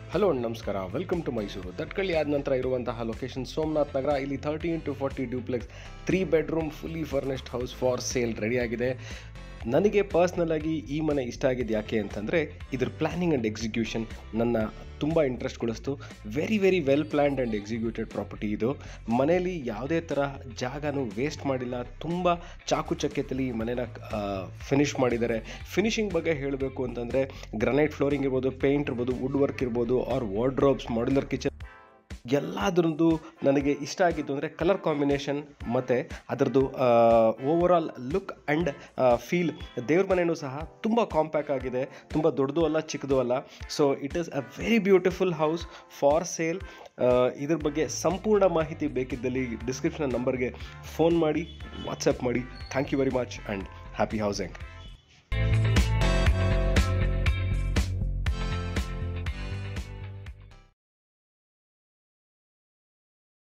hello ನಮಸ್ಕಾರ welcome to Mysuru ದಟ್ಕಳ್ಳಿ ಆದ ನಂತರ ಇರುವಂತಹ ಲೊಕೇಶನ್ ಸೋಮನಾಥ್ ನಗರ ಇಲ್ಲಿ thirty into forty duplex three bedroom fully furnished house for sale ರೆಡಿಯಾಗಿದೆ ನನಗೆ ಪರ್ಸ್ನಲ್ ಆಗಿ ಈ ಮನೆ ಇಷ್ಟ ಆಗಿದ್ದು ಯಾಕೆ ಅಂತಂದರೆ ಇದ್ರ ಪ್ಲ್ಯಾನಿಂಗ್ ಆ್ಯಂಡ್ ಎಕ್ಸಿಕ್ಯೂಷನ್ ನನ್ನ ತುಂಬ ಇಂಟ್ರೆಸ್ಟ್ ಕೊಡಿಸ್ತು very very well planned and executed property ಇದು ಮನೆಯಲ್ಲಿ ಯಾವುದೇ ಥರ ಜಾಗನೂ ವೇಸ್ಟ್ ಮಾಡಿಲ್ಲ ತುಂಬ ಚಾಕುಚಕ್ಯತೆಯಲ್ಲಿ ಈ ಮನೇನ ಫಿನಿಶ್ ಮಾಡಿದ್ದಾರೆ ಫಿನಿಶಿಂಗ್ ಬಗ್ಗೆ ಹೇಳಬೇಕು ಅಂತಂದರೆ ಗ್ರನೈಟ್ ಫ್ಲೋರಿಂಗ್ ಇರ್ಬೋದು ಪೇಂಟ್ ಇರ್ಬೋದು ವುಡ್ ವರ್ಕ್ ಇರ್ಬೋದು ಆರ್ ವಾರ್ಡ್ರೋಬ್ಸ್ ಮಾಡ್ಯುಲರ್ ಕಿಚನ್ ಎಲ್ಲದರದ್ದು ನನಗೆ ಇಷ್ಟ ಆಗಿದ್ದು ಅಂದರೆ ಕಲರ್ ಕಾಂಬಿನೇಷನ್ ಮತ್ತು ಅದರದ್ದು overall look and feel ದೇವ್ರ ಮನೆಯೂ ಸಹ ತುಂಬ ಕಾಂಪ್ಯಾಕ್ಟ್ ಆಗಿದೆ ತುಂಬ ದೊಡ್ಡದು ಅಲ್ಲ ಚಿಕ್ಕದು ಅಲ್ಲ so it is a very beautiful house for sale ಇದ್ರ ಬಗ್ಗೆ ಸಂಪೂರ್ಣ ಮಾಹಿತಿ ಬೇಕಿದ್ದಲ್ಲಿ ಡಿಸ್ಕ್ರಿಪ್ಷನ್ ನಂಬರ್ಗೆ ಫೋನ್ ಮಾಡಿ ವಾಟ್ಸಪ್ ಮಾಡಿ thank you very much and happy housing